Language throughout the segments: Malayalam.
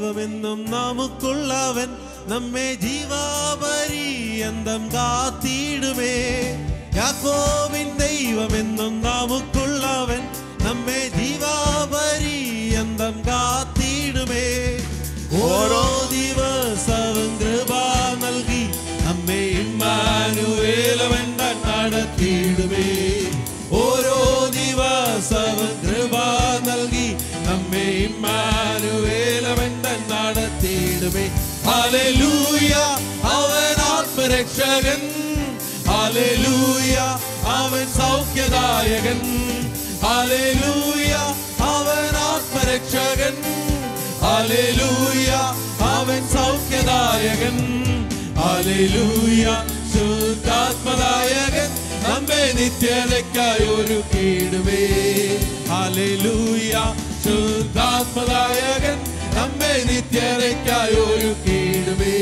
ദൈവമെന്നും നമുക്കുള്ളവൻ നമ്മെ ജീവാപര്യന്തം കാത്തിടുമേ യാക്കോബിൻ ദൈവമെന്നും നമുക്കുള്ളവൻ നമ്മെ ജീവാപര്യന്തം കാത്തിടുമേ ഓരോ ദിവസവും കൃപ നൽകി നമ്മെ ഇമ്മാനുവേലവൻ നടത്തിയിടുമേ ഓരോ ദിവസവും കൃപ നൽകി നമ്മെ ഇമ്മാനുവേലവൻ നടത്തിയിടുമേ ഹല്ലേലൂയ അവൻ ആത്മരക്ഷകൻ ഹല്ലേലൂയ അവൻ സൗഖ്യദായകൻ ഹല്ലേലൂയ അവൻ ആത്മരക്ഷകൻ ഹല്ലേലൂയ അവൻ സൗഖ്യദായകൻ ഹല്ലേലൂയ ശുദ്ധാത്മദായകൻ നമ്മെ നിത്യതയ്ക്കായി ഒരു കീടുവേ ഹല്ലേലൂയ ശുദ്ധാത്മദായകൻ നമ്മെ നിത്യതയ്ക്കായി ഒരു കീടുവേ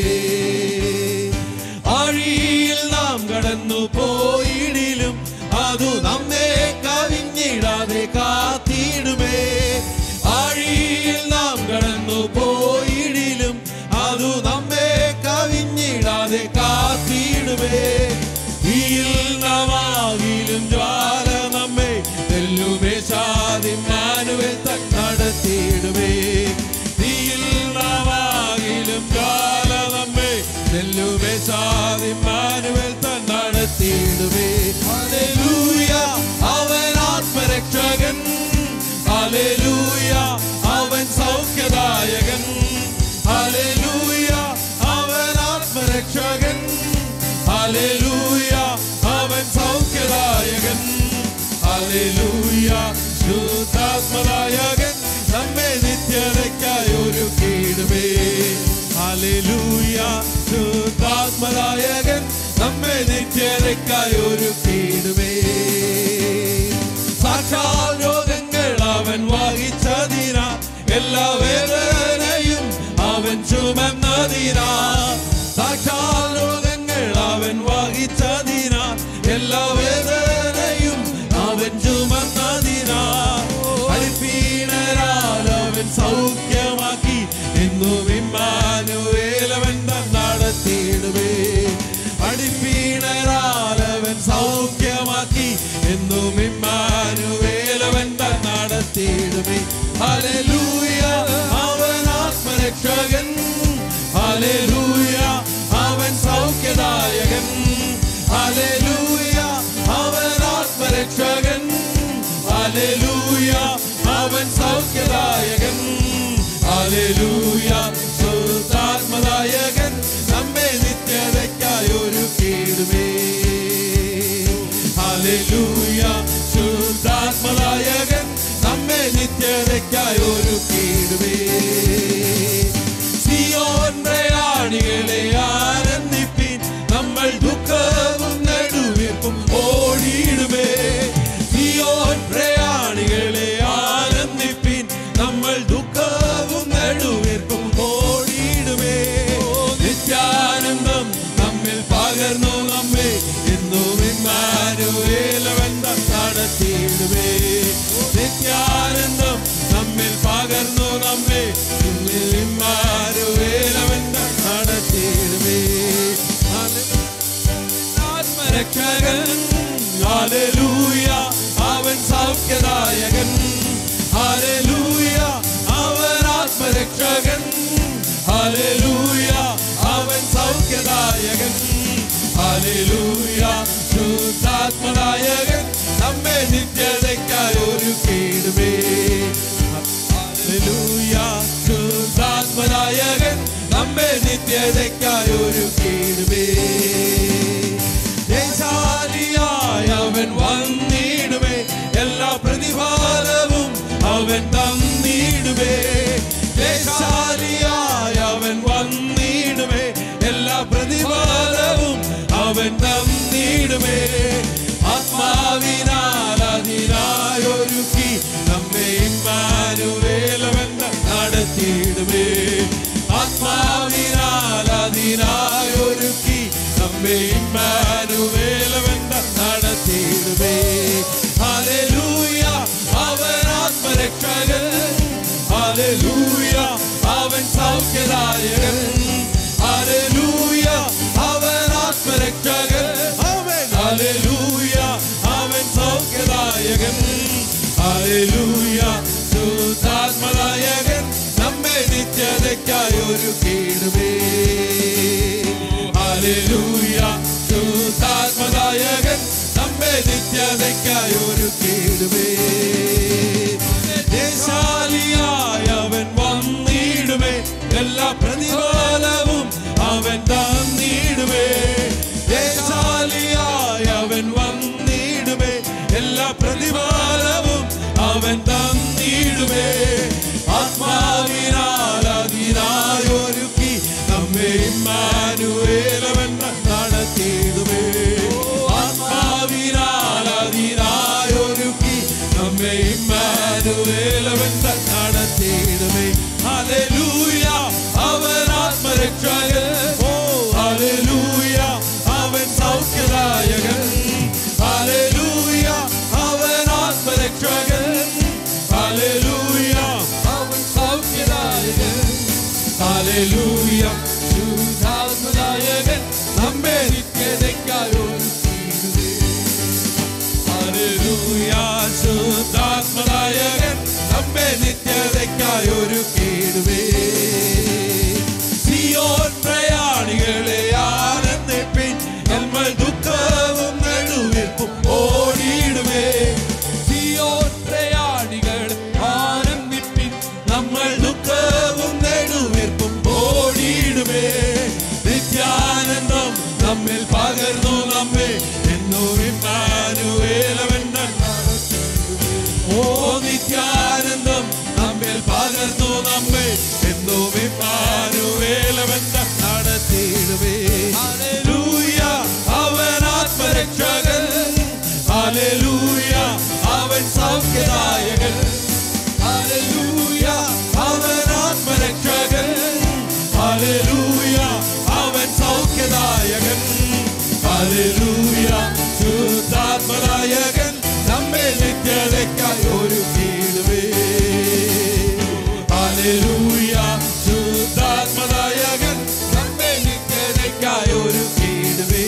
ആഴിയിൽ നാം കടന്നു പോയിടിലും അതു നമ്മെ കവിഞ്ഞിടാതെ കാത്തിടുമേ ആഴിയിൽ നാം കടന്നു പോയിടിലും അതു നമ്മെ കവിഞ്ഞിടാതെ കാത്തിടുമേ ഈയിൽ നവാകിലും ജ്വാല നമ്മെ തെല്ലുമേശാതിമാനുവൽ നടത്തിയിടുമേ തീയിൽ നവാകിലും ജ്വാല നമ്മെ തെല്ലുമേശാതിമാനുവൽ നടത്തിയിടുമേ ഹല്ലേലൂയ അവൻ ആത്മരക്ഷകൻ ഹല്ലേലൂയ അവൻ സൗഖ്യദായകൻ ഹല്ലേലൂയ അവൻ ആത്മരക്ഷകൻ ഹല്ലേലൂയ അവൻ സൗഖ്യദായകൻ ഹല്ലേലൂയ ശുദ്ധാത്മദായകൻ നമ്മെ നിത്യതയ്ക്കായി ഒരു കീടുമേ ഹല്ലേലൂയ ശുദ്ധാത്മദായകൻ നമ്മെ നിത്യതയ്ക്കായി ഒരു കീടുമേ സാക്ഷാൽ രോഗങ്ങൾ അവൻ വഹിച്ചതിനാ എല്ലാ വേദനയും അവൻ ചുമന്നതിനാ സാക്ഷാൽ രോഗങ്ങൾ അവൻ വഹിച്ചതിനാ എല്ലാ വേദനയും അവൻ ചുമന്നതിനാ അടിപ്പീണരാൽ അവൻ സൗഖ്യമാക്കി എന്നും ഇമ്മാനുവേലവൻ നടത്തിയിടുവേ അടിപ്പീണരാൽ അവൻ സൗഖ്യമാക്കി എന്നും ഇമ്മാനുവേലവൻ നടത്തിയിടുമേ ഹല്ലേലൂയ അവൻ ആത്മരക്ഷകൻ ഹല്ലേലൂയ അവൻ സൗഖ്യദായകൻ ഹല്ലേലൂയ അവൻ ആത്മരക്ഷകൻ ഹല്ലേലൂയ അവൻ സൗഖ്യദായകൻ ഹല്ലേലൂയ ശുദ്ധാത്മദായകൻ നമ്മെ നിത്യതയ്ക്കായി ഒരു കീടുമേ ഹല്ലേലൂയ ശുദ്ധാത്മദായകൻ നമ്മെ നിത്യതയ്ക്കായി ഒരു കീടുമേ സിയോൻ പ്രയാണികളെ ആനന്ദിപ്പിൻ നമ്മൾ ദുഃഖവും നടുവിപ്പും ഓടിയിടുമേ സിയോൻ പ്രയാണികളെ ആനന്ദിപ്പിൻ നമ്മൾ ദുഃഖവും നടുവിപ്പും ഓടിയിടുമേ നിത്യാനന്ദം നമ്മിൽ പകർന്നു നമ്മെ എന്നും ഇമ്മാനുവേലവൻ നടത്തിയിടുമേ നിത്യാനന്ദം നമ്മിൽ പകർന്നു നമ്മെ എന്നും ഇമ്മാനുവേലവൻ നടത്തിയിടുമേ ആത്മരക്ഷകൻ ഹല്ലേലൂയ അവൻ സൗഖ്യദായകൻ ഹല്ലേലൂയ അവൻ ആത്മരക്ഷകൻ ഹല്ലേലൂയ അവൻ സൗഖ്യദായകൻ ഹല്ലേലൂയ ശുദ്ധാത്മദായകൻ നമ്മെ നിത്യതയ്ക്കായി ഒരു കീടുമേ ഹല്ലേലൂയ ശുദ്ധാത്മദായകൻ നമ്മെ നിത്യതയ്ക്കായി ഒരു കീടുമേ ജയശാലിയായ അവൻ വന്നിടുമേ എല്ലാ പ്രതിഫലവും അവൻ തന്നിടുമേ ജയശാലിയായ അവൻ വന്നിടുമേ എല്ലാ പ്രതിഫലവും അവൻ തന്നിടുമേ ആത്മാവിനാൽ അതിനായൊരുക്കി നമ്മെ ഇമ്മാനുവേലവൻ നടത്തിയിടുമേ ആത്മാവിനാൽ അതിനായൊരുക്കി നമ്മെ ഇമ്മാനുവേലവൻ നടത്തിയിടുമേ ഹല്ലേലൂയ സൗഖ്യദായകൻ ഹല്ലേലൂയ അവൻ ആത്മരക്ഷകൻ ആമേൻ ഹല്ലേലൂയ അവൻ സൗഖ്യദായകൻ ഹല്ലേലൂയ ശുദ്ധാത്മദായകൻ നമ്മെ നിത്യതയ്ക്കായി ഒരു കീടുമേ ഹല്ലേലൂയ ശുദ്ധാത്മദായകൻ നമ്മെ നിത്യതയ്ക്കായി ഒരു കീടുമേ ദേശാലിയായ അവൻ വന്നിടുമേ എല്ലാ പ്രതിഫലവും അവൻ തന്നിടുമേ ദേശാലിയായ അവൻ വന്നിടുമേ എല്ലാ പ്രതിഫലവും അവൻ തന്നിടുമേ ആത്മാവിനാൽ അതിനായൊരുക്കി നമ്മെ ഇമ്മാനുവേലവൻ നടത്തിയിടുമേ ആത്മാവിനാൽ അതിനായൊരുക്കി നമ്മെ ഇമ്മാനുവേലവൻ നടത്തിയിടുമേ ഹല്ലേലൂയ അവൻ ആത്മരക്ഷകൻ ഓ ഹല്ലേലൂയ അവൻ സൗഖ്യദായകൻ ഹല്ലേലൂയ അവൻ ആത്മരക്ഷകൻ ഹല്ലേലൂയ അവൻ സൗഖ്യദായകൻ ഹല്ലേലൂയ ശുദ്ധാത്മദായകൻ നമ്മെ നിത്യതയ്ക്കായി ഒരുക്കിയിടുമേ ഹല്ലേലൂയ ശുദ്ധാത്മദായകൻ നമ്മെ നിത്യതയ്ക്കായി ഒരുക്കിയിടുമേ സിയോൻ പ്രയാണികളെ ആനന്ദിപ്പിൻ നമ്മൾ ദുഃഖവും നെടുവിൽപ്പും ഓടിയിടുമേ സിയോൻ പ്രയാണികൾ ആനന്ദിപ്പിൻ നമ്മൾ ദുഃഖവും നെടുവിൽപ്പും ഓടിയിടുമേ നിത്യാനന്ദം നമ്മിൽ പകർന്നു നമ്മെ എന്നും ഇമ്മാനുവേലവൻ ഓ നിത്യാനന്ദം നമ്മിൽ പകർന്നു നമ്മെ എന്നും ഇമ്മാനുവേലവൻ നടത്തിയിടുവേ ഹല്ലേലൂയ അവൻ ആത്മരക്ഷകൻ ഹല്ലേലൂയ അവൻ സൗഖ്യദായകൻ ഹല്ലേലൂയ അവൻ ആത്മരക്ഷകൻ ഹല്ലേലൂയ അവൻ സൗഖ്യദായകൻ ഹല്ലേലൂയ ശുദ്ധാത്മദായകൻ നമ്മെ നിത്യതയ്ക്കായി ഒരു കീടുവേ ഹല്ലേലൂയ ശുദ്ധാത്മദായകൻ നമ്മെ നിത്യതയ്ക്കായി ഒരു കീടുവേ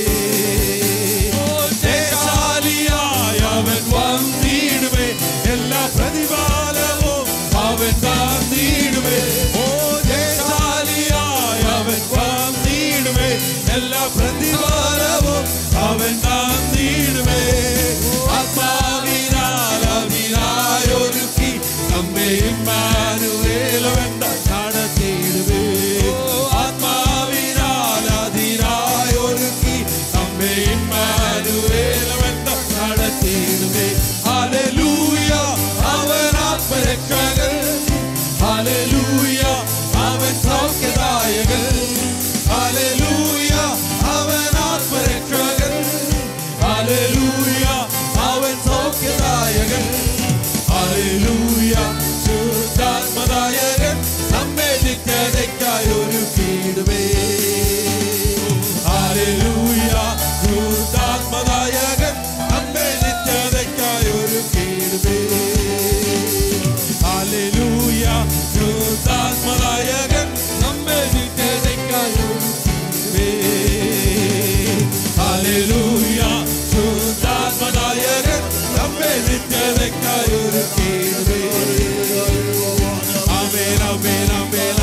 ദേശാലിയായ അവൻ വന്നിടുവേ എല്ലാ പ്രതിഫലവും അവൻ തന്നിടുവേ ഓ ദേശാലിയായ അവൻ വന്നിടുവേ എല്ലാ പ്രതിഫലവും അവൻ തന്നിടുവേ ആത്മാവിനാൽ അതിനായൊരുക്കി നമ്മെ ഇമ്മാനുവേലവൻ നടത്തിയിടുവേ ആത്മാവിനാൽ അതിനായൊരുക്കി നമ്മെ ഇമ്മാനുവേലവൻ നടത്തിയിടുവേ ഹല്ലേലൂയ അവൻ ആത്മരക്ഷകൻ ഹല്ലേലൂയ അവൻ സൗഖ്യദായകൻ ഹല്ലേലൂയ അവൻ ആത്മരക്ഷകൻ ഹല്ലേലൂയ അവൻ സൗഖ്യദായകൻ ഹല്ലേലൂയ ശുദ്ധാത്മദായകൻ നമ്മെ നിത്യതയ്ക്കായി ഒരു കീടുവേ ഹല്ലേലൂയ ശുദ്ധാത്മദായകൻ നമ്മെ നിത്യതയ്ക്കായി ഒരു കീടുവേ ഹല്ലേലൂയ ശുദ്ധാത്മദായകൻ നമ്മെ നിത്യതയ്ക്കായി ഒരു കീടുവേ ഹല്ലേലൂയ ശുദ്ധാത്മദായകൻ നമ്മെ നിത്യതയ്ക്കായി ഒരു കീടുവേ ആമേൻ ആമേൻ ആമേൻ